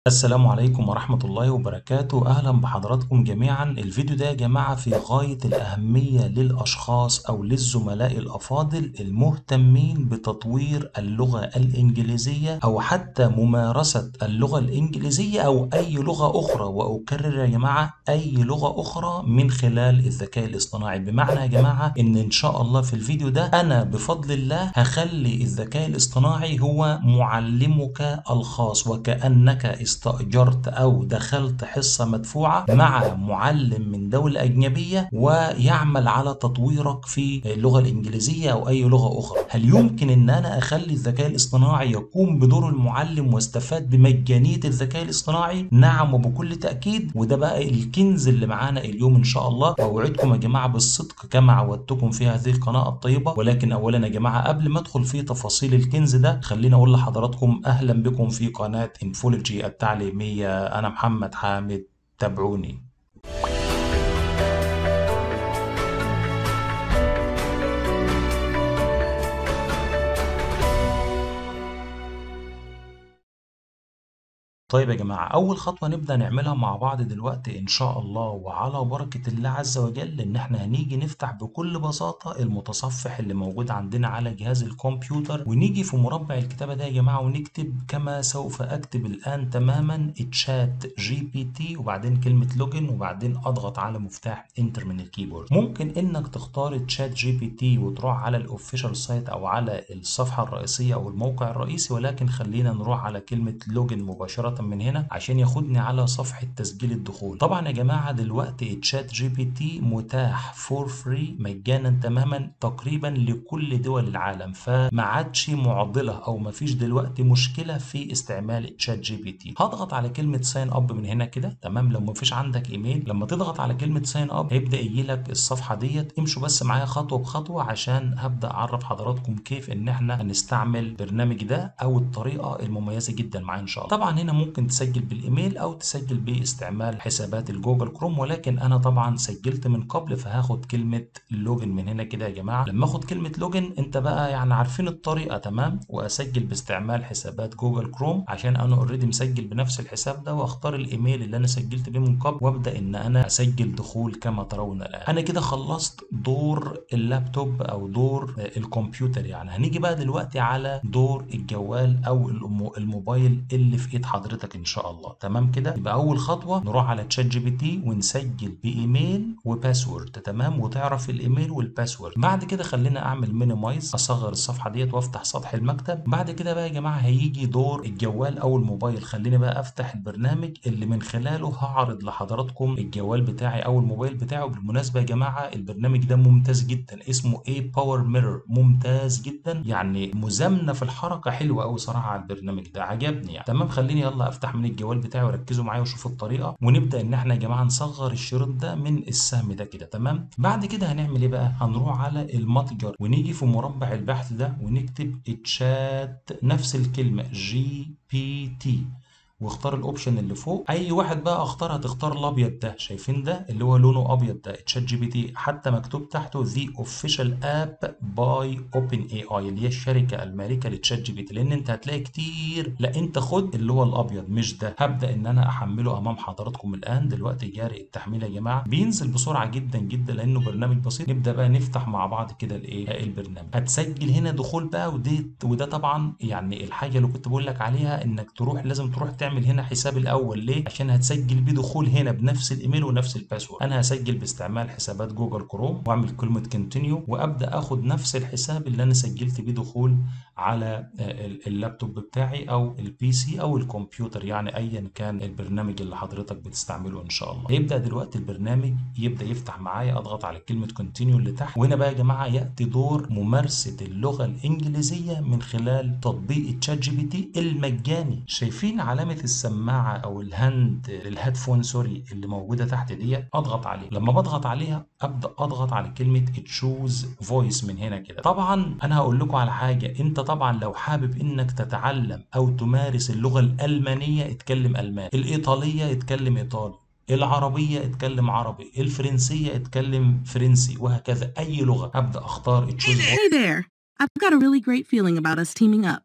السلام عليكم ورحمة الله وبركاته أهلا بحضراتكم جميعا الفيديو ده يا جماعة في غاية الأهمية للأشخاص أو للزملاء الأفاضل المهتمين بتطوير اللغة الإنجليزية أو حتى ممارسة اللغة الإنجليزية أو أي لغة أخرى وأكرر يا جماعة أي لغة أخرى من خلال الذكاء الاصطناعي بمعنى يا جماعة إن إن شاء الله في الفيديو ده أنا بفضل الله هخلي الذكاء الاصطناعي هو معلمك الخاص وكأنك استأجرت أو دخلت حصة مدفوعة مع معلم من دولة أجنبية ويعمل على تطويرك في اللغة الإنجليزية أو أي لغة أخرى هل يمكن أن أنا أخلي الذكاء الاصطناعي يقوم بدور المعلم واستفاد بمجانية الذكاء الاصطناعي نعم وبكل تأكيد وده بقى الكنز اللي معانا اليوم إن شاء الله وأوعدكم يا جماعة بالصدق كما عودتكم في هذه القناة الطيبة ولكن أولا يا جماعة قبل ما أدخل في تفاصيل الكنز ده خليني أقول لحضراتكم أهلا بكم في قناة انفولوجي التعليمية أنا محمد حامد تابعوني طيب يا جماعة أول خطوة نبدأ نعملها مع بعض دلوقتي إن شاء الله وعلى بركة الله عز وجل إن إحنا هنيجي نفتح بكل بساطة المتصفح اللي موجود عندنا على جهاز الكمبيوتر ونيجي في مربع الكتابة ده يا جماعة ونكتب كما سوف أكتب الآن تماما تشات جي بي تي وبعدين كلمة لوجن وبعدين أضغط على مفتاح انتر من الكيبورد ممكن إنك تختار تشات جي بي تي وتروح على الأوفيشال سايت أو على الصفحة الرئيسية أو الموقع الرئيسي ولكن خلينا نروح على كلمة لوجن مباشرة من هنا عشان ياخدني على صفحة تسجيل الدخول طبعا يا جماعة دلوقتي تشات جي بي تي متاح فور فري مجانا تماما تقريبا لكل دول العالم فما عادش معضلة او ما فيش دلوقتي مشكلة في استعمال تشات جي بي تي هضغط على كلمة ساين اب من هنا كده تمام لو ما فيش عندك ايميل لما تضغط على كلمة ساين اب هيبدأ يجي لك الصفحة ديت امشوا بس معايا خطوة بخطوة عشان هبدأ اعرف حضراتكم كيف ان احنا هنستعمل البرنامج ده او الطريقة المميزة جدا معايا ان شاء الله طبعا هنا ممكن تسجل بالايميل او تسجل باستعمال حسابات الجوجل كروم ولكن انا طبعا سجلت من قبل فهاخد كلمه لوجن من هنا كده يا جماعه لما اخد كلمه لوجن انت بقى يعني عارفين الطريقه تمام واسجل باستعمال حسابات جوجل كروم عشان انا اوريدي مسجل بنفس الحساب ده واختار الايميل اللي انا سجلت بيه من قبل وابدا ان انا اسجل دخول كما ترون الان انا كده خلصت دور اللابتوب او دور الكمبيوتر يعني هنيجي بقى دلوقتي على دور الجوال او الموبايل اللي في ايد حضرتك ان شاء الله تمام كده يبقى اول خطوه نروح على تشات جي بي تي ونسجل بايميل وباسورد تمام وتعرف الايميل والباسورد بعد كده خلينا اعمل مينيمايز اصغر الصفحه ديت وافتح سطح المكتب بعد كده بقى يا جماعه هيجي دور الجوال او الموبايل خليني بقى افتح البرنامج اللي من خلاله هعرض لحضراتكم الجوال بتاعي او الموبايل بتاعي وبالمناسبه يا جماعه البرنامج ده ممتاز جدا اسمه اي باور ميرور ممتاز جدا يعني مزامنه في الحركه حلوه قوي صراحه على البرنامج ده عجبني يعني تمام خليني يلا افتح من الجوال بتاعي وركزوا معايا وشوفوا الطريقه ونبدا ان احنا يا جماعه نصغر الشريط ده من السهم ده كده تمام بعد كده هنعمل ايه بقى هنروح على المتجر ونيجي في مربع البحث ده ونكتب تشات نفس الكلمه جي بي تي واختار الاوبشن اللي فوق اي واحد بقى اختار هتختار الابيض ده شايفين ده اللي هو لونه ابيض ده تشات جي بي تي حتى مكتوب تحته ذا اوفيشال اب باي اوبن اي اي اللي هي الشركه المالكه لتشات جي بي تي لان انت هتلاقي كتير لا انت خد اللي هو الابيض مش ده هبدا ان انا احمله امام حضراتكم الان دلوقتي جاري التحميل يا جماعه بينزل بسرعه جدا جدا لانه برنامج بسيط نبدا بقى نفتح مع بعض كده الايه البرنامج هتسجل هنا دخول بقى ودي وده طبعا يعني الحاجه اللي كنت بقول لك عليها انك تروح لازم تروح تعمل تعمل هنا حساب الاول ليه عشان هتسجل بيه دخول هنا بنفس الايميل ونفس الباسورد انا هسجل باستعمال حسابات جوجل كروم واعمل كلمه كونتينيو وابدا اخد نفس الحساب اللي انا سجلت بيه دخول على اللابتوب بتاعي او البي سي او الكمبيوتر يعني ايا كان البرنامج اللي حضرتك بتستعمله ان شاء الله هيبدا دلوقتي البرنامج يبدا يفتح معايا اضغط على كلمه كونتينيو اللي تحت وهنا بقى يا جماعه ياتي دور ممارسه اللغه الانجليزيه من خلال تطبيق تشات جي بي تي المجاني شايفين علامه السماعه او الهاند الهيدفون سوري اللي موجوده تحت ديت اضغط عليه لما بضغط عليها ابدا اضغط على كلمه تشوز فويس من هنا كده طبعا انا هقول لكم على حاجه انت طبعا لو حابب انك تتعلم او تمارس اللغه الالمانيه اتكلم الماني الايطاليه اتكلم ايطالي العربية اتكلم عربي الفرنسية اتكلم فرنسي وهكذا أي لغة هبدأ أختار تشوز Hey there! I've got a really great feeling about us teaming up.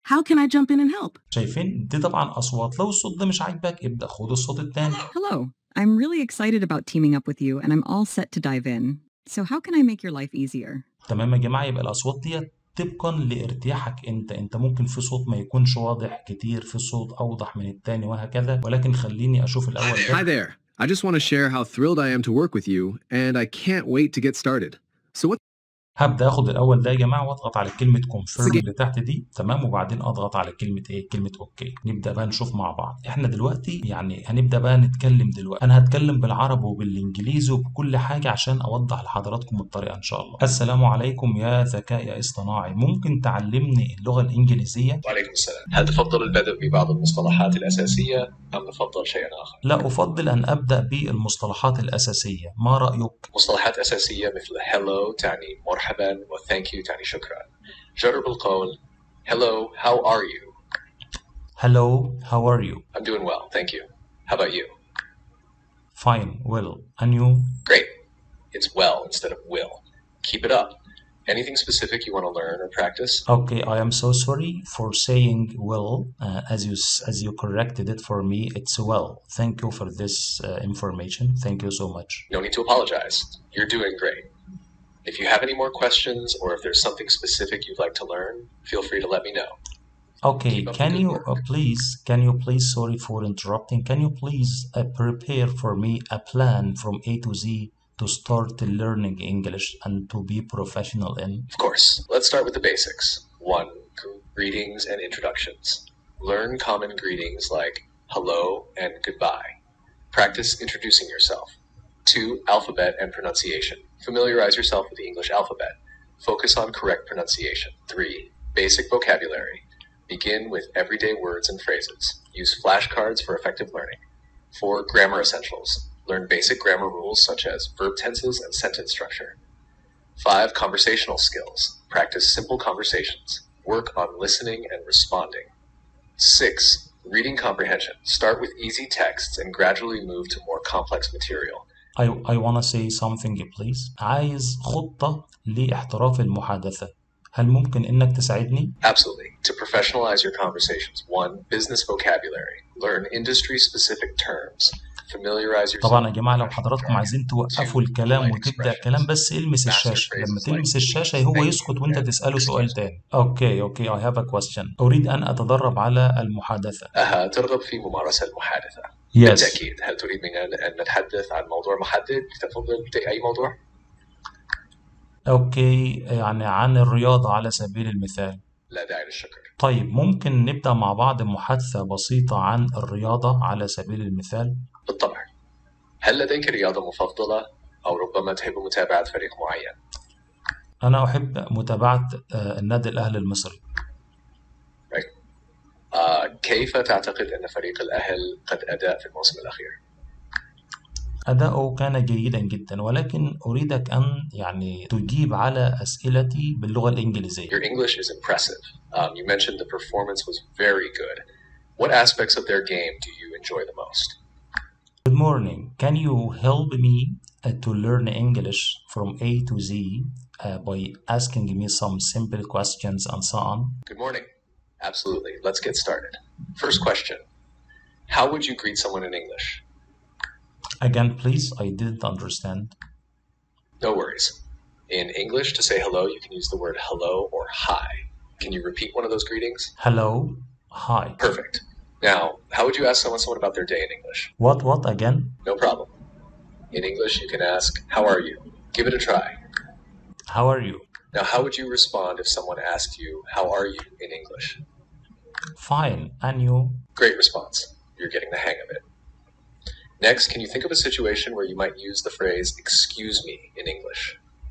How can I jump in and help? شايفين دي طبعا اصوات لو الصوت ده مش عاجبك ابدأ خد الصوت التاني Hello. I'm really excited about teaming up with you, and I'm all set to dive in. So, how can I make your life easier? تمام يا جماعة يبقى الأصوات ديت طبقا لارتياحك انت انت ممكن في صوت ما يكونش واضح كتير في صوت اوضح من التاني وهكذا ولكن خليني اشوف الاول Hi there. I just want to share how thrilled I am to work with you, and I can't wait to get started. So, what هبدأ اخد الاول ده يا جماعة واضغط على كلمة confirm اللي تحت دي تمام وبعدين اضغط على كلمة ايه كلمة اوكي نبدأ بقى نشوف مع بعض احنا دلوقتي يعني هنبدأ بقى نتكلم دلوقتي انا هتكلم بالعربي وبالانجليزي وبكل حاجة عشان اوضح لحضراتكم الطريقة ان شاء الله السلام عليكم يا ذكاء يا اصطناعي ممكن تعلمني اللغة الانجليزية وعليكم السلام هل تفضل البدء ببعض المصطلحات الأساسية أم تفضل شيئا آخر؟ لا أفضل أن أبدأ بالمصطلحات الأساسية ما رأيك؟ مصطلحات أساسية مثل hello تعني مرحبا و thank you تعني شكرا جرب القول hello how are you Hello, how are you? I'm doing well thank you how about you Fine, well, and you? great it's well instead of will keep it up anything specific you want to learn or practice Okay, I am so sorry for saying well, uh, as you s- as you corrected it for me. It's well. Thank you for this uh, information. Thank you so much. no need to apologize you're doing great if you have any more questions or if there's something specific you'd like to learn feel free to let me know Okay, Keep up the can good you work. uh, please, can you please, sorry for interrupting, can you please uh, prepare for me a plan from A to Z to start learning English and to be professional in? Of course. Let's start with the basics. One, greetings and introductions. Learn common greetings like hello and goodbye. Practice introducing yourself. Two, alphabet and pronunciation. Familiarize yourself with the English alphabet. Focus on correct pronunciation. Three, basic vocabulary. Begin with everyday words and phrases. Use flashcards for effective learning. Four, grammar essentials. Learn basic grammar rules such as verb tenses and sentence structure. Five, conversational skills. Practice simple conversations. Work on listening and responding. Six, reading comprehension. Start with easy texts and gradually move to more complex material. I, I wanna say something please عايز خطة لاحتراف المحادثة هل ممكن إنك تساعدني؟ Absolutely. To professionalize your conversations, one, business vocabulary. Learn industry specific terms. Familiarize yourself. طبعا يا جماعة لو with حضراتكم jargon. عايزين توقفوا Two, الكلام polite وتبدأ expressions. كلام بس المس Master الشاشة phrases لما like تلمس please, الشاشة هو thank you, يسكت وانت and تسأله سؤال excuse me. تاني اوكي اوكي I have a question أريد أن أتدرب على المحادثة أها ترغب في ممارسة المحادثة. Yes بالتأكيد. هل تريد منا أن نتحدث عن موضوع محدد؟ تفضل أي موضوع؟ اوكي يعني عن الرياضة على سبيل المثال لا داعي للشكر. طيب ممكن نبدأ مع بعض محادثة بسيطة عن الرياضة على سبيل المثال بالطبع. هل لديك رياضة مفضلة أو ربما تحب متابعة فريق معين؟ أنا أحب متابعة آه، النادي الأهلي المصري آه، كيف تعتقد أن فريق الأهل قد أداء في الموسم الأخير؟ أداؤه كان جيدا جدا ولكن أريدك أن يعني تجيب على أسئلتي باللغة الإنجليزية Your English is impressive. Um, you mentioned the performance was very good. What aspects of their game do you enjoy the most? Good morning. Can you help me uh, to learn English from A to Z uh, by asking me some simple questions and so on? Good morning. Absolutely. Let's get started. First question How would you greet someone in English? Again, please, I didn't understand. No worries. In English, to say hello, you can use the word hello or hi. Can you repeat one of those greetings? Hello, hi. Perfect. Now, how would you ask someone someone about their day in English? What, what again? No problem. In English, you can ask, How are you? Give it a try. How are you? Now, how would you respond if someone asked you, How are you in English? Fine. And you? Great response. You're getting the hang of it. Next, can you think of a situation where you might use the phrase, Excuse me, in English?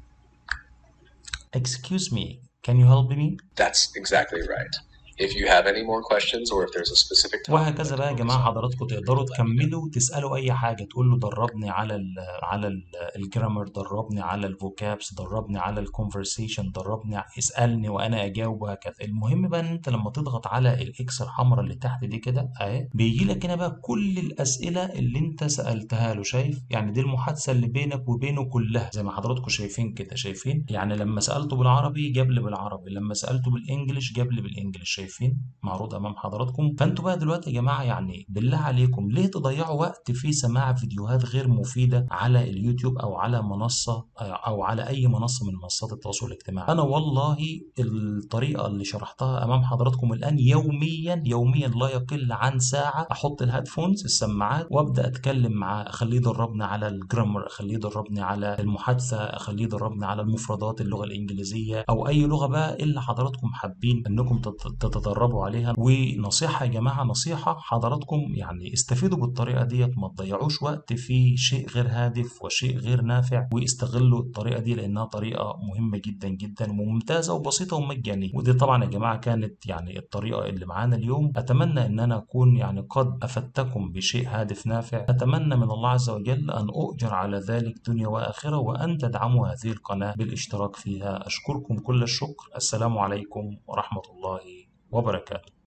Excuse me. Can you help me? That's exactly right. If you have any more questions or if there's a specific topic وهكذا you'd بقى يا like to جماعة focus on, حضراتكم تقدروا تكملوا تسألوا أي حاجة تقول له دربني على ال على ال الجرامر دربني على الفوكابس دربني على الكونفرسيشن دربني ع- اسألني وأنا أجاوب وهكذا المهم بقى إن أنت لما تضغط على الإكس الحمراء اللي تحت دي كده أهي بيجي لك هنا بقى كل الأسئلة اللي أنت سألتها له شايف يعني دي المحادثة اللي بينك وبينه كلها زي ما حضراتكم شايفين كده شايفين يعني لما سألته بالعربي جاب لي بالعربي لما سألته بالإنجليش جاب لي بالإنجليش شايفين شايفين معروض امام حضراتكم فانتوا بقى دلوقتي يا جماعه يعني بالله عليكم ليه تضيعوا وقت في سماع فيديوهات غير مفيده على اليوتيوب او على منصه او على اي منصه من منصات التواصل الاجتماعي انا والله الطريقه اللي شرحتها امام حضراتكم الان يوميا يوميا لا يقل عن ساعه احط الهيدفونز السماعات وابدا اتكلم مع اخليه يدربني على الجرامر اخليه يدربني على المحادثه اخليه يدربني على المفردات اللغه الانجليزيه او اي لغه بقى اللي حضراتكم حابين انكم تتدربوا عليها ونصيحه يا جماعه نصيحه حضراتكم يعني استفيدوا بالطريقه ديت ما تضيعوش وقت في شيء غير هادف وشيء غير نافع واستغلوا الطريقه دي لانها طريقه مهمه جدا جدا وممتازه وبسيطه ومجانيه ودي طبعا يا جماعه كانت يعني الطريقه اللي معانا اليوم اتمنى ان انا اكون يعني قد افدتكم بشيء هادف نافع اتمنى من الله عز وجل ان اؤجر على ذلك دنيا واخره وان تدعموا هذه القناه بالاشتراك فيها اشكركم كل الشكر السلام عليكم ورحمه الله وبركاته